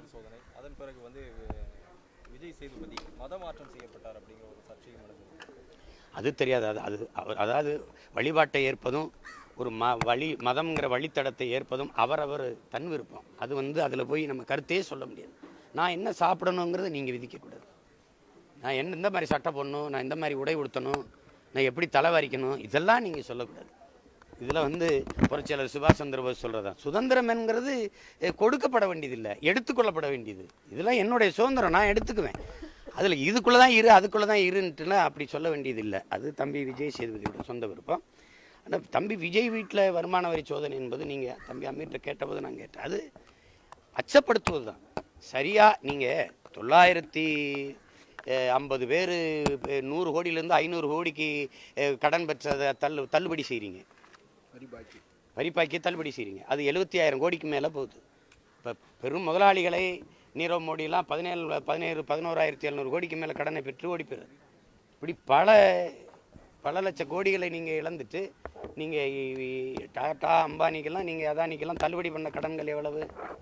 ஒரு சோதனை அதன் பிறகு வந்து வி- விஜய் சேதுபதி மதமாற்றம் செய்யப்பட்டார் அப்படிங்கிற ஒரு சர்ச்சையும் நடந்தது அது தெரியாது அது அது அவர் அதாவது வழிபாட்டை ஏற்பதும் ஒரு ம வழி மதம்ங்கிற வழித்தடத்தை ஏற்பதும் அவரவர் தன் விருப்பம் அது வந்து அதில் போய் நம்ம கருத்தே சொல்ல முடியாது நான் என்ன சாப்பிடணுங்கிறத நீங்கள் விதிக்கக்கூடாது நான் என்ன இந்த மாதிரி சட்டை போடணும் நான் இந்த மாதிரி உடை உடுத்தணும் நான் எப்படி தலை வாரிக்கணும் இதெல்லாம் நீங்கள் சொல்லக்கூடாது இதில் வந்து புரட்சியாளர் சுபாஷ் சந்திர போஸ் சொல்கிறதா சுதந்திரம் என்கிறது அஹ், கொடுக்கப்பட வேண்டியதில்லை எடுத்துக்கொள்ளப்பட வேண்டியது இதெல்லாம் என்னுடைய சுதந்திரம் நான் எடுத்துக்குவேன் அதில் இதுக்குள்ளே தான் இரு அதுக்குள்ளே தான் இருன்ட்டுலாம் அப்படி சொல்ல வேண்டியதில்லை அது தம்பி விஜய் சேதுபதியோட சொந்த விருப்பம் ஆனால் தம்பி விஜய் வீட்டில் வருமான வரி சோதனை என்பது நீங்கள் தம்பி அமீர்கிட்ட கேட்டபோது நான் கேட்டேன் அது அச்சப்படுத்துவது தான் சரியாக நீங்கள் தொள்ளாயிரத்தி அஹ், ஐம்பது பேர் நூறு கோடியிலேருந்து ஐநூறு கோடிக்கு அஹ், கடன் பெற்றதை தள்ளு தள்ளுபடி செய்கிறீங்க வரிப்பாக்கி தள்ளுபடி செய்கிறீங்க அது எழுபத்தி ஆயிரம் கோடிக்கு மேலே போகுது இப்போ பெரும் முதலாளிகளை நீரவ் மோடியெல்லாம் பதினேழு பதினேழு பதினோராயிரத்தி எழுநூறு கோடிக்கு மேலே கடனை பெற்று ஓடி போயிடுது இப்படி பல பல லட்ச கோடிகளை நீங்கள் இழந்துட்டு நீங்கள் டாடா அம்பானிக்கெல்லாம் நீங்கள் அதானிக்கெல்லாம் தள்ளுபடி பண்ண கடன்கள் எவ்வளவு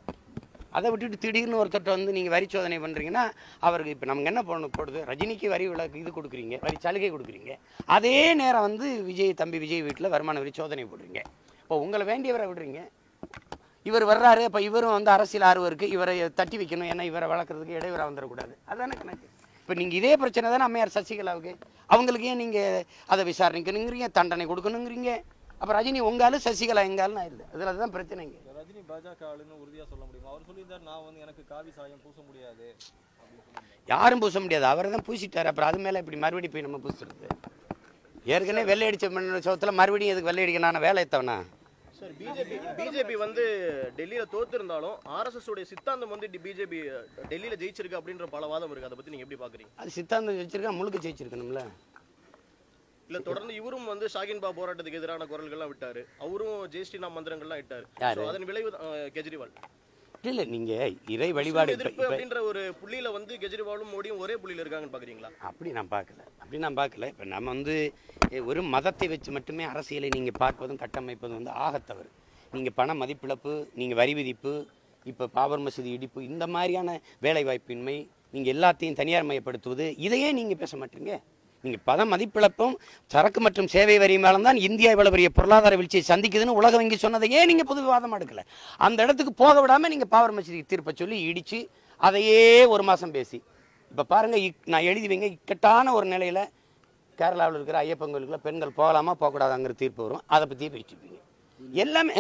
அதை விட்டுட்டு திடீர்னு ஒருத்தர்ட்ட வந்து நீங்கள் வரி சோதனை பண்ணுறீங்கன்னா அவருக்கு இப்போ நமக்கு என்ன பண்ண போடுது ரஜினிக்கு வரி விலக்கு இது கொடுக்குறீங்க வரி சலுகை கொடுக்குறீங்க அதே நேரம் வந்து விஜய் தம்பி விஜய் வீட்டில் வருமான வரி சோதனை போடுறீங்க இப்போ உங்களை வேண்டியவரை விடுறீங்க இவர் வர்றாரு அப்போ இவரும் வந்து அரசியல் ஆர்வருக்கு இவரை தட்டி வைக்கணும் ஏன்னா இவரை வளர்க்குறதுக்கு இடையூறாக வந்துடக்கூடாது அதானே கணக்கு இப்போ நீங்கள் இதே பிரச்சனை தானே அம்மையார் சசிகலாவுக்கு அவங்களுக்கு ஏன் நீங்கள் அதை விசாரணைக்கணுங்கிறீங்க தண்டனை கொடுக்கணுங்கிறீங்க அப்போ ரஜினி உங்காலும் சசிகலா எங்காலும் ஆயிடுது அதில் தான் பிரச்சனைங்க ரஜினி பாஜக ஆளுன்னு உறுதியா சொல்ல முடியுமா அவர் சொல்லியிருந்தார் நான் வந்து எனக்கு காவி சாயம் பூச முடியாது அப்படின்னு சொல்லியிருந்தார். யாரும் பூச முடியாது அவரை தான் பூசிட்டார் அப்புறம் அது மேலே இப்படி மறுபடியும் போய் நம்ம பூசுறது ஏற்கனவே வெள்ளை அடிச்ச மண் சோத்தில் மறுபடியும் எதுக்கு வெள்ளை அடிக்க நான் வேலை எத்தவனா சார் பிஜேபி பிஜேபி வந்து டெல்லியில தோத்திருந்தாலும் ஆர்எஸ்எஸ் உடைய சித்தாந்தம் வந்து பிஜேபி டெல்லியில ஜெயிச்சிருக்கு அப்படின்ற பல வாதம் இருக்கு அதை பத்தி நீங்க எப்படி பாக்குறீங்க அது சித்தாந்தம் ஜெயிச்சிருக்கா முழுக்க ஜெயிச்சிருக்கணும்ல இல்ல தொடர்ந்து இவரும் வந்து ஷாகின் பா போராட்டத்துக்கு எதிரான குரல்கள்லாம் விட்டாரு அவரும் ஜெயஸ்ரீனா மந்திரங்கள்லாம் விட்டாரு யாரு? So, அதன் விளைவு தான், அஹ், கெஜ்ரிவால் இல்லை நீங்கள் இறை வழிபாடு இப்போ எதிர்ப்பு இப்போ அப்படின்ற ஒரு புள்ளியில வந்து கெஜ்ரிவாலும் மோடியும் ஒரே புள்ளியில இருக்காங்கன்னு பாக்குறீங்களா அப்படி நான் பார்க்கல அப்படி நான் பார்க்கல இப்போ நம்ம வந்து எ, ஒரு மதத்தை வச்சு மட்டுமே அரசியலை நீங்கள் பார்ப்பதும் கட்டமைப்பதும் வந்து ஆகத்தவறு நீங்கள் பண மதிப்பிழப்பு நீங்கள் வரி விதிப்பு இப்போ பாபர் மசூதி இடிப்பு இந்த மாதிரியான வேலைவாய்ப்பின்மை நீங்கள் எல்லாத்தையும் தனியார் மயப்படுத்துவது இதையே நீங்கள் பேச மாட்டீங்க நீங்கள் பண மதிப்பிழப்பும் சரக்கு மற்றும் சேவை வரி மேலும் தான் இந்தியா இவ்வளவு பெரிய பொருளாதார வீழ்ச்சியை சந்திக்குதுன்னு உலக வங்கி சொன்னதையே நீங்கள் பொது விவாதம் எடுக்கல அந்த இடத்துக்கு போக விடாமல் நீங்கள் பாபர் மசூதி தீர்ப்பை சொல்லி இடித்து அதையே ஒரு மாதம் பேசி இப்போ பாருங்க இக்- நான் எழுதி வைங்க இக்கட்டான ஒரு நிலையில கேரளாவில் இருக்கிற ஐயப்பன் கோயிலுக்குள்ள பெண்கள் போகலாமா போகக்கூடாதாங்கிற தீர்ப்பு வரும் அதை பற்றியே பேசிப்பீங்க எல்லாமே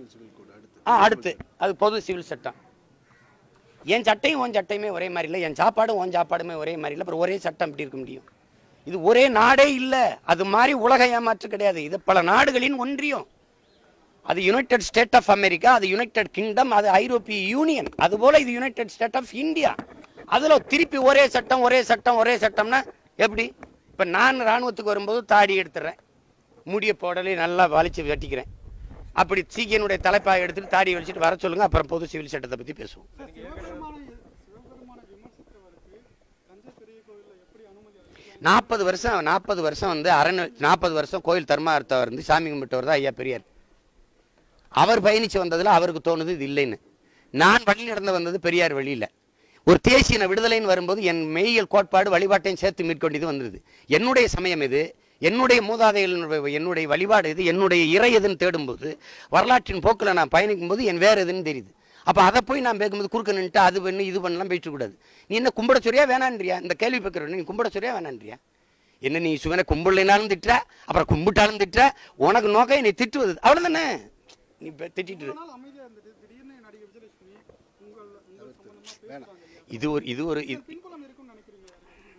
ஆ அடுத்து அது பொது சிவில் சட்டம் என் சட்டையும் உன் சட்டையுமே ஒரே மாதிரி இல்லை என் சாப்பாடும் உன் சாப்பாடுமே ஒரே மாதிரி இல்லை அப்புறம் ஒரே சட்டம் எப்படி இருக்க முடியும் இது ஒரே நாடே இல்லை அது மாதிரி உலக ஏமாற்று கிடையாது இது பல நாடுகளின் ஒன்றியம் அது யுனைடெட் ஸ்டேட் ஆஃப் அமெரிக்கா அது யுனைடெட் கிங்டம் அது ஐரோப்பிய யூனியன் அதுபோல இது யுனைடெட் ஸ்டேட் ஆஃப் இந்தியா அதுல திருப்பி ஒரே சட்டம் ஒரே சட்டம் ஒரே சட்டம்னா எப்படி இப்ப நான் ராணுவத்துக்கு வரும்போது தாடி எடுத்துறேன் முடிய போடலே நல்லா வலிச்சு வெட்டிக்கிறேன் அப்படி சீக்கியனுடைய தலைப்பாக எடுத்துட்டு தாடி வலிச்சிட்டு வர சொல்லுங்க அப்புறம் பொது சிவில் சட்டத்தை பத்தி பேசுவோம் சிவபெருமான சிவபெருமான விமர்சிக்கிறவருக்கு தஞ்சை பெரிய கோயில்ல எப்படி அனுமதி அளிக்கிறாங்க நாற்பது வருஷம் நாற்பது வருஷம் வந்து அரண் நாற்பது வருஷம் கோயில் தர்மார்த்தவர் வந்து சாமி கும்பிட்டவர் தான் ஐயா பெரியார் அவர் பயணிச்சு வந்ததுல அவருக்கு தோணுது இது இல்லைன்னு நான் வழி நடந்து வந்தது பெரியார் வழியில ஒரு தேசிய விடுதலைன்னு வரும்போது என் மெய்யியல் கோட்பாடு வழிபாட்டையும் சேர்த்து மீட்கொண்டு வந்தது என்னுடைய சமயம் இது என்னுடைய மூதாதைகள் என்னுடைய வழிபாடு இது என்னுடைய இறை எதுன்னு தேடும்போது வரலாற்றின் போக்கில் நான் பயணிக்கும் போது என் வேற எதுன்னு தெரியுது அப்போ அதை போய் நான் பேக்கும்போது குறுக்க நின்றுட்டு அது பண்ணி இது பண்ணலாம் போயிட்டு கூடாது நீ என்ன கும்பிட சொரியா வேணான்றியா இந்த கேள்வி பேக்கிற நீ கும்பிட சொரியா வேணான்றியா என்ன நீ சுவனை கும்பிடலைனாலும் திட்டுற அப்புறம் கும்பிட்டாலும் திட்டுற உனக்கு நோக்கம் என்னை திட்டுவது அவ்வளோதானே நீ இப்ப திட்டிட்டு இரு. ஆனால் அமைதியா இருந்தது திடீர்னு நடிகை விஜயலட்சுமி உங்கள் உங்கள் சம்பந்தமா பேசுறாங்க இல்லையா இது ஒரு இது ஒரு இது- பின்புலம் இருக்கும்னு நினைக்கிறீங்க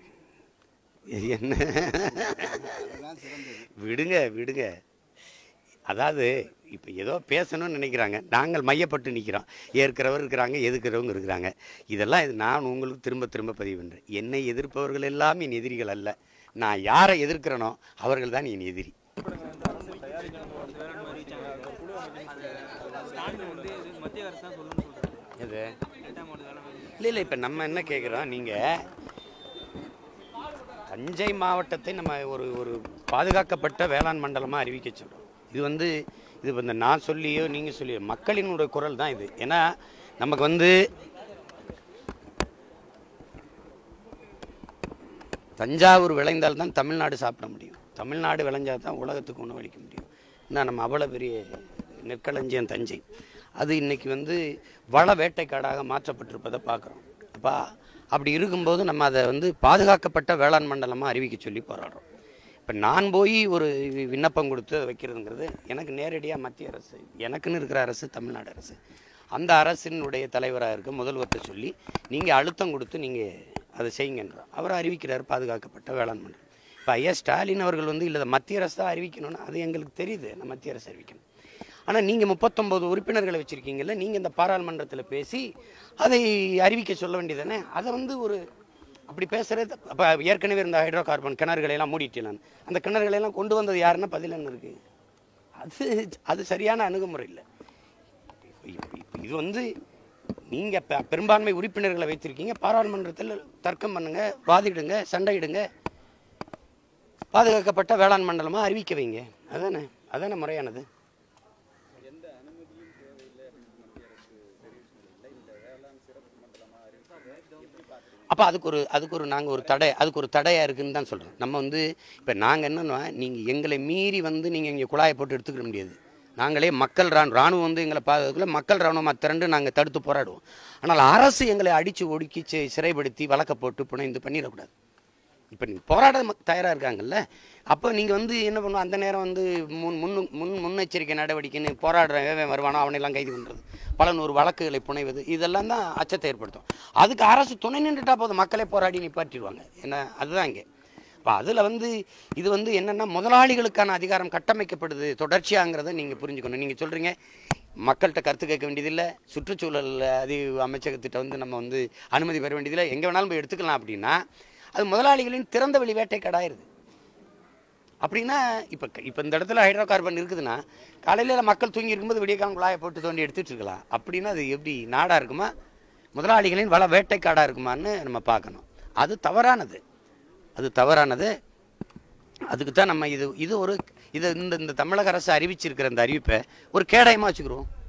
என்ன விடுங்க விடுங்க அதாவது இப்போ ஏதோ பேசணும்னு நினைக்கிறாங்க நாங்கள் மையப்பட்டு நிற்கிறோம் ஏற்கிறவர் இருக்கிறாங்க எதிர்க்கிறவங்க இருக்கிறாங்க இதெல்லாம் இது நான் உங்களுக்கு திரும்ப திரும்ப பதிவு பண்ணுறேன் என்னை எதிர்ப்பவர்கள் எல்லாம் என் எதிரிகள் அல்ல நான் யாரை எதிர்க்கிறேனோ அவர்கள் தான் என் எதிரி ஸ்டாண்டு வந்து இது மத்திய அரசு தான் சொல்லணும்னு சொல்றாங்க எது எட்டாம் ஆண்டு காலம் இல்லை இல்லை இப்போ நம்ம என்ன கேட்குறோம் நீங்கள் தஞ்சை மாவட்டத்தை நம்ம ஒரு ஒரு பாதுகாக்கப்பட்ட வேளாண் மண்டலமாக அறிவிக்க சொல்கிறோம் இது வந்து இது வந்து நான் சொல்லியோ நீங்கள் சொல்லியோ மக்களினுடைய குரல் தான் இது ஏன்னா நமக்கு வந்து தஞ்சாவூர் விளைந்தால் தான் தமிழ்நாடு சாப்பிட முடியும் தமிழ்நாடு விளைஞ்சால் தான் உலகத்துக்கு உணவளிக்க முடியும் இன்னும் நம்ம அவ்வளோ பெரிய நெற்களஞ்சியம் தஞ்சை அது இன்னைக்கு வந்து வள வேட்டைக்காடாக மாற்றப்பட்டிருப்பதை பார்க்குறோம் அப்போ அப்படி இருக்கும்போது நம்ம அதை வந்து பாதுகாக்கப்பட்ட வேளாண் மண்டலமாக அறிவிக்க சொல்லி போராடுறோம் இப்போ நான் போய் ஒரு வி- விண்ணப்பம் கொடுத்து அதை வைக்கிறதுங்கிறது எனக்கு நேரடியாக மத்திய அரசு எனக்குன்னு இருக்கிற அரசு தமிழ்நாடு அரசு அந்த அரசினுடைய தலைவராக இருக்க முதல்வர்கிட்ட சொல்லி நீங்கள் அழுத்தம் கொடுத்து நீங்கள் அதை செய்யுங்கன்றோம் அவர் அறிவிக்கிறார் பாதுகாக்கப்பட்ட வேளாண் மண்டலம் இப்போ ஐயா ஸ்டாலின் அவர்கள் வந்து இல்லை மத்திய அரசு தான் அறிவிக்கணும்னு அது எங்களுக்கு தெரியுது நம்ம மத்திய அரசு அறிவிக்கணும் ஆனால் நீங்கள் முப்பத்தொம்போது உறுப்பினர்களை வச்சுருக்கீங்கல்ல நீங்கள் இந்த பாராளுமன்றத்தில் பேசி அதை அறிவிக்க சொல்ல வேண்டியதானே அதை வந்து ஒரு அப்படி பேசுறது அப்போ ஏற்கனவே இருந்த ஹைட்ரோ கார்பன் கிணறுகளை எல்லாம் மூடிட்டேன் நான் அந்த கிணறுகளை எல்லாம் கொண்டு வந்தது யாருன்னா பதில் என்ன இருக்கு அது அது சரியான அணுகுமுறை இல்லை இப்ப- இப்ப இது வந்து நீங்க பெ- பெரும்பான்மை உறுப்பினர்களை வைத்திருக்கீங்க பாராளுமன்றத்தில் தர்க்கம் பண்ணுங்க வாதிடுங்க சண்டையிடுங்க பாதுகாக்கப்பட்ட வேளாண் மண்டலமா அறிவிக்க வைங்க அதானே அதானே முறையானது எந்த அனுமதியும் தேவையில்லை அப்படின்னு மத்திய அரசு தெரிவிச்சதில்லை இந்த வேளாண் சிறப்பு மண்டலமா அறிவிச்சதை எப்படி பார்க்குறீங்க அப்போ அதுக்கு ஒரு அதுக்கு ஒரு நாங்கள் ஒரு தடை அதுக்கு ஒரு தடையாக இருக்குன்னு தான் சொல்கிறோம் நம்ம வந்து இப்போ நாங்கள் என்னன்னா நீங்கள் எங்களை மீறி வந்து நீங்கள் இங்கே குழாயை போட்டு எடுத்துக்கிட முடியாது நாங்களே மக்கள் ராணுவம் ராணுவம் வந்து எங்களை பாதுகாக்கல மக்கள் ராணுவமாக திரண்டு நாங்கள் தடுத்து போராடுவோம் ஆனால் அரசு எங்களை அடித்து ஒடுக்கி சி- சிறைப்படுத்தி வழக்க போட்டு புனைந்து பண்ணிடக்கூடாது இப்போ நீங்கள் போராட தயாராக இருக்காங்கல்ல அப்போ நீங்கள் வந்து என்ன பண்ணுவோம் அந்த நேரம் வந்து முன் முன் முன் முன்னெச்சரிக்கை நடவடிக்கைன்னு போராடுற வேவன் வருவானோ அவனையெல்லாம் கைது பண்ணுறது பல நூறு வழக்குகளை புனைவது இதெல்லாம் தான் அச்சத்தை ஏற்படுத்தும் அதுக்கு அரசு துணை நின்றுட்டா போதும் மக்களே போராடி நிப்பாட்டிடுவாங்க என்ன அதுதான் இங்கே இப்போ அதில் வந்து இது வந்து என்னென்னா முதலாளிகளுக்கான அதிகாரம் கட்டமைக்கப்படுது தொடர்ச்சியாங்கிறத நீங்கள் புரிஞ்சுக்கணும் நீங்கள் சொல்கிறீங்க மக்கள்கிட்ட கருத்து கேட்க வேண்டியதில்லை சுற்றுச்சூழல் அதி அமைச்சகத்திட்ட வந்து நம்ம வந்து அனுமதி பெற வேண்டியதில்லை எங்கே வேணாலும் போய் எடுத்துக்கலாம் அப்படின்னா அது முதலாளிகளின் திறந்த வெளி வேட்டைக்காடாயிருது அப்படின்னா இப்போ இப்போ இந்த இடத்துல ஹைட்ரோ கார்பன் இருக்குதுன்னா காலையில் மக்கள் தூங்கி இருக்கும்போது விடியக்காலம் குழாயை போட்டு தோண்டி எடுத்துட்டு இருக்கலாம் அப்படின்னா அது எப்படி நாடாக இருக்குமா முதலாளிகளின் வள வேட்டைக்காடாக இருக்குமான்னு நம்ம பார்க்கணும் அது தவறானது அது தவறானது அதுக்கு தான் நம்ம இது இது ஒரு இது இந்த இந்த தமிழக அரசு அறிவிச்சிருக்கிற இந்த அறிவிப்பை ஒரு கேடயமாக வச்சுக்கிறோம்